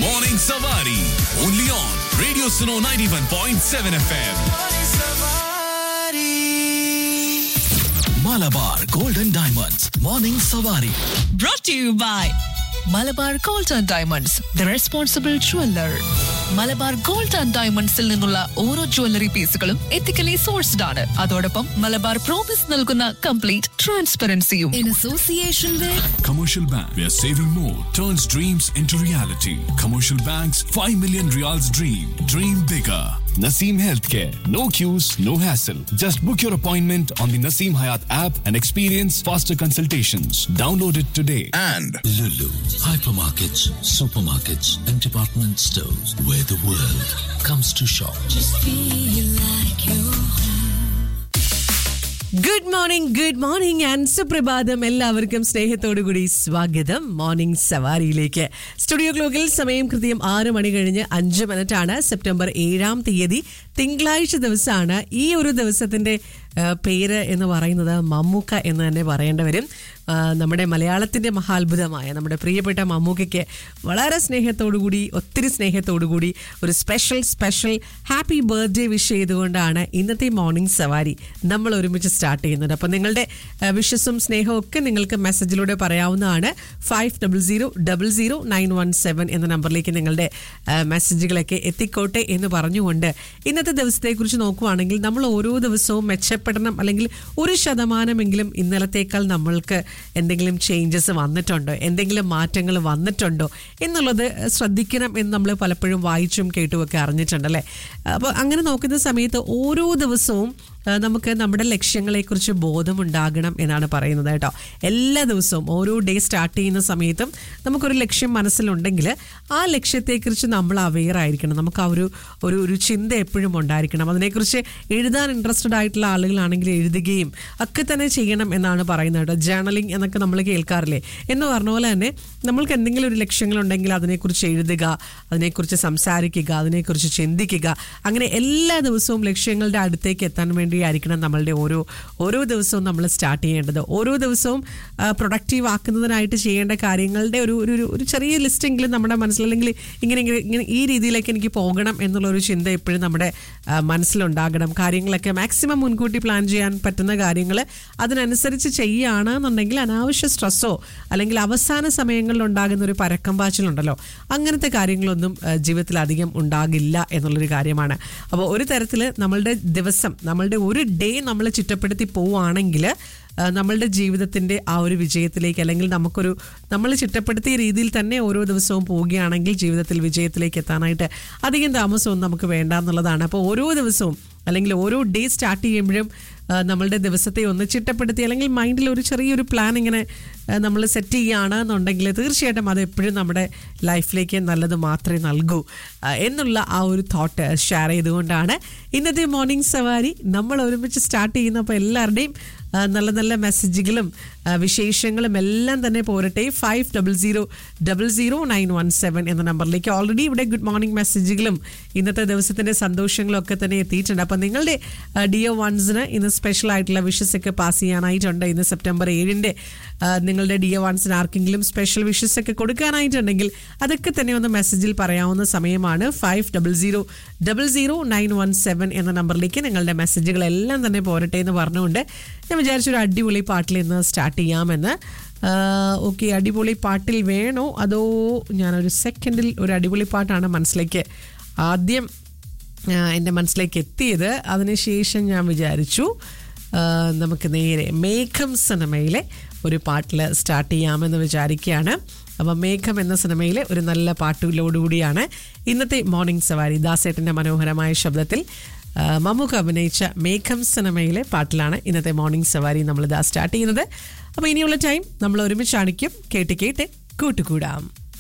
Morning Savari. Only on Radio Suno 91.7 FM. Malabar Golden Diamonds. Morning Savari. brought to you by Malabar gold and diamonds the responsible jeweller Malabar gold and ഡയമണ്ട്സിൽ നിന്നുള്ള ഓരോ jewellery പീസുകളും ethically sourced ആണ് അതോടൊപ്പം Malabar promise നൽകുന്ന complete ട്രാൻസ്പെറൻസിയും in association with Commercial Bank, where saving more turns dreams into reality. Commercial Bank's 5 million reals dream. Dream bigger. Naseem Healthcare. No queues, no hassle. Just book your appointment on the Naseem Hayat app and experience faster consultations. Download it today. And Lulu, hypermarkets, supermarkets, and department stores where the world comes to shop. Good morning good morning and സുപ്രഭാതം എല്ലാവർക്കും സ്നേഹത്തോടു കൂടി സ്വാഗതം morning സവാരിയിലേക്ക് studio ക്ലോക്കിൽ സമയം കൃത്യം ആറ് മണി കഴിഞ്ഞ് അഞ്ച് മിനിറ്റാണ് സെപ്റ്റംബർ ഏഴാം തീയതി തിങ്കളാഴ്ച ദിവസമാണ് ഈ ഒരു ദിവസത്തിന്റെ ആ, പേര് എന്ന് പറയുന്നത് മമ്മൂക്ക എന്ന് തന്നെ പറയേണ്ടി വരും ആ, നമ്മുടെ മലയാളത്തിന്റെ മഹാത്ഭുതമായ നമ്മുടെ പ്രിയപ്പെട്ട മമ്മൂക്കയ്ക്ക് വളരെ സ്നേഹത്തോടു കൂടി ഒത്തിരി സ്നേഹത്തോടു കൂടി ഒരു special special happy birthday wish ചെയ്തുകൊണ്ടാണ് ഇന്നത്തെ മോർണിംഗ് സവാരി നമ്മൾ ഒരുമിച്ച് സ്റ്റാർട്ട് ചെയ്യുന്നത് അപ്പം നിങ്ങളുടെ വിഷസും സ്നേഹവും ഒക്കെ നിങ്ങൾക്ക് മെസ്സേജിലൂടെ പറയാവുന്നതാണ് five double zero double zero nine one seven എന്ന നമ്പറിലേക്ക് നിങ്ങളുടെ ആ, മെസ്സേജുകളൊക്കെ എത്തിക്കോട്ടെ എന്ന് പറഞ്ഞുകൊണ്ട് ഇന്നത്തെ ദിവസത്തെക്കുറിച്ച് നോക്കുവാണെങ്കിൽ നമ്മൾ ഓരോ ദിവസവും മെച്ചപ്പെടണം അല്ലെങ്കിൽ ഒരു ശതമാനമെങ്കിലും ഇന്നലത്തേക്കാൾ നമ്മൾക്ക് എന്തെങ്കിലും ചേഞ്ചസ് വന്നിട്ടുണ്ടോ എന്തെങ്കിലും മാറ്റങ്ങൾ വന്നിട്ടുണ്ടോ എന്നുള്ളത് ശ്രദ്ധിക്കണം എന്ന് നമ്മൾ പലപ്പോഴും വായിച്ചും കേട്ടുമൊക്കെ അറിഞ്ഞിട്ടുണ്ടല്ലേ അപ്പോൾ അങ്ങനെ നോക്കുന്ന സമയത്ത് ഓരോ ദിവസവും ആ, നമുക്ക് നമ്മുടെ ലക്ഷ്യങ്ങളെക്കുറിച്ച് ബോധമുണ്ടാകണം എന്നാണ് പറയുന്നത് കേട്ടോ എല്ലാ ദിവസവും ഓരോ ഡേ സ്റ്റാർട്ട് ചെയ്യുന്ന സമയത്തും നമുക്കൊരു ലക്ഷ്യം മനസ്സിലുണ്ടെങ്കിൽ ആ ലക്ഷ്യത്തെക്കുറിച്ച് നമ്മൾ അവെയർ ആയിരിക്കണം നമുക്ക് ആ ഒരു ഒരു ഒരു ചിന്ത എപ്പോഴും ഉണ്ടായിരിക്കണം അതിനെക്കുറിച്ച് എഴുതാൻ ഇൻട്രസ്റ്റഡ് ആയിട്ടുള്ള ആളുകളാണെങ്കിൽ എഴുതുകയും ഒക്കെ തന്നെ ചെയ്യണം എന്നാണ് പറയുന്നത് കേട്ടോ ജേർണലിംഗ് എന്നൊക്കെ നമ്മൾ കേൾക്കാറില്ലേ എന്ന് പറഞ്ഞ പോലെ തന്നെ നമ്മൾക്ക് എന്തെങ്കിലും ഒരു ലക്ഷ്യങ്ങളുണ്ടെങ്കിൽ അതിനെക്കുറിച്ച് എഴുതുക അതിനെക്കുറിച്ച് സംസാരിക്കുക അതിനെക്കുറിച്ച് ചിന്തിക്കുക അങ്ങനെ എല്ലാ ദിവസവും ലക്ഷ്യങ്ങളുടെ അടുത്തേക്ക് എത്താൻ വേണ്ടിയായിരിക്കണം നമ്മളുടെ ഓരോ ഓരോ ദിവസവും നമ്മൾ സ്റ്റാർട്ട് ചെയ്യേണ്ടത് ഓരോ ദിവസവും പ്രൊഡക്റ്റീവ് ആക്കുന്നതിനായിട്ട് ചെയ്യേണ്ട കാര്യങ്ങളുടെ ഒരു ഒരു ഒരു- ഒരു ചെറിയ ലിസ്റ്റെങ്കിലും നമ്മുടെ മനസ്സിൽ അല്ലെങ്കിൽ ഇങ്ങനെ ഇങ്ങനെ ഇങ്ങനെ ഈ രീതിയിലേക്ക് എനിക്ക് പോകണം എന്നുള്ള ഒരു ചിന്ത എപ്പോഴും നമ്മുടെ ആ, മനസ്സിലുണ്ടാകണം കാര്യങ്ങളൊക്കെ മാക്സിമം മുൻകൂട്ടി പ്ലാൻ ചെയ്യാൻ പറ്റുന്ന കാര്യങ്ങൾ അതിനനുസരിച്ച് ചെയ്യുകയാണെന്നുണ്ടെങ്കിൽ അനാവശ്യ സ്ട്രെസ്സോ അല്ലെങ്കിൽ അവസാന സമയങ്ങളിൽ ഉണ്ടാകുന്ന ഒരു പരക്കം പാച്ചിലുണ്ടല്ലോ അങ്ങനത്തെ കാര്യങ്ങളൊന്നും ആ, ജീവിതത്തിൽ അധികം ഉണ്ടാകില്ല എന്നുള്ളൊരു കാര്യമാണ് അപ്പോൾ ഒരു തരത്തിൽ നമ്മളുടെ ദിവസം നമ്മളുടെ ഒരു ഡേ നമ്മൾ ചിട്ടപ്പെടുത്തി പോവുകയാണെങ്കിൽ ആ, നമ്മളുടെ ജീവിതത്തിൻ്റെ ആ ഒരു വിജയത്തിലേക്ക് അല്ലെങ്കിൽ നമുക്കൊരു നമ്മൾ ചിട്ടപ്പെടുത്തിയ രീതിയിൽ തന്നെ ഓരോ ദിവസവും പോവുകയാണെങ്കിൽ ജീവിതത്തിൽ വിജയത്തിലേക്ക് എത്താനായിട്ട് അധികം താമസമൊന്നും നമുക്ക് വേണ്ട എന്നുള്ളതാണ് അപ്പോൾ ഓരോ ദിവസവും അല്ലെങ്കിൽ ഓരോ ഡേ സ്റ്റാർട്ട് ചെയ്യുമ്പോഴും ആ, നമ്മളുടെ ദിവസത്തെ ഒന്ന് ചിട്ടപ്പെടുത്തി അല്ലെങ്കിൽ മൈൻഡിൽ ഒരു ചെറിയൊരു പ്ലാൻ ഇങ്ങനെ നമ്മൾ സെറ്റ് ചെയ്യുകയാണ് എന്നുണ്ടെങ്കിൽ തീർച്ചയായിട്ടും അത് എപ്പോഴും നമ്മുടെ ലൈഫിലേക്ക് നല്ലത് മാത്രമേ നൽകൂ ആ, എന്നുള്ള ആ ഒരു തോട്ട് ഷെയർ ചെയ്തുകൊണ്ടാണ് ഇന്നത്തെ മോർണിംഗ് സവാരി നമ്മൾ ഒരുമിച്ച് സ്റ്റാർട്ട് ചെയ്യുന്നപ്പോൾ എല്ലാവരുടെയും ആ, നല്ല നല്ല മെസ്സേജുകളും ആ, വിശേഷങ്ങളും എല്ലാം തന്നെ പോരട്ടെ five double zero double zero nine one seven എന്ന നമ്പറിലേക്ക് ഓൾറെഡി ഇവിടെ ഗുഡ് മോർണിംഗ് മെസ്സേജുകളും ഇന്നത്തെ ദിവസത്തിന്റെ സന്തോഷങ്ങളും ഒക്കെ തന്നെ എത്തിയിട്ടുണ്ട് അപ്പം നിങ്ങളുടെ ഡിഒ വൺസിന് ഇന്ന് സ്പെഷ്യൽ ആയിട്ടുള്ള വിഷസ് ഒക്കെ പാസ് ചെയ്യാനായിട്ടുണ്ട് ഇന്ന് സെപ്റ്റംബർ ഏഴിൻ്റെ നിങ്ങളുടെ ഡിഒ വൺസിന് ആർക്കെങ്കിലും സ്പെഷ്യൽ വിഷസ് ഒക്കെ കൊടുക്കാനായിട്ടുണ്ടെങ്കിൽ അതൊക്കെ തന്നെ ഒന്ന് മെസ്സേജിൽ പറയാവുന്ന സമയമാണ് five double zero double zero nine one seven എന്ന നമ്പറിലേക്ക് നിങ്ങളുടെ മെസ്സേജുകളെല്ലാം തന്നെ പോരട്ടെ എന്ന് പറഞ്ഞുകൊണ്ട് ഞാൻ വിചാരിച്ചു ഒരു അടിപൊളി പാട്ടിൽ ഇന്ന് സ്റ്റാർട്ട് ചെയ്യാമെന്ന് ഓക്കെ അടിപൊളി പാട്ടിൽ വേണോ അതോ ഞാനൊരു സെക്കൻഡിൽ ഒരു അടിപൊളി പാട്ടാണ് മനസ്സിലേക്ക് ആദ്യം ആ, എൻ്റെ മനസ്സിലേക്ക് എത്തിയത് അതിനുശേഷം ഞാൻ വിചാരിച്ചു ആ, നമുക്ക് നേരെ മേഘം സിനിമയിലെ ഒരു പാട്ടിൽ സ്റ്റാർട്ട് ചെയ്യാമെന്ന് വിചാരിക്കുകയാണ് അപ്പം മേഘം എന്ന സിനിമയിലെ ഒരു നല്ല പാട്ടിലോടുകൂടിയാണ് ഇന്നത്തെ മോർണിംഗ് സവാരി ദാസേട്ടൻ്റെ മനോഹരമായ ശബ്ദത്തിൽ ആ, മമ്മൂക്ക അഭിനയിച്ച മേഘം സിനിമയിലെ പാട്ടിലാണ് ഇന്നത്തെ മോർണിംഗ് സവാരി നമ്മൾ ഇതാ സ്റ്റാർട്ട് ചെയ്യുന്നത് അപ്പോൾ ഇനിയുള്ള ടൈം നമ്മൾ ഒരുമിച്ച് അണിക്കും കേട്ട് കേട്ട് കൂട്ടുകൂടാം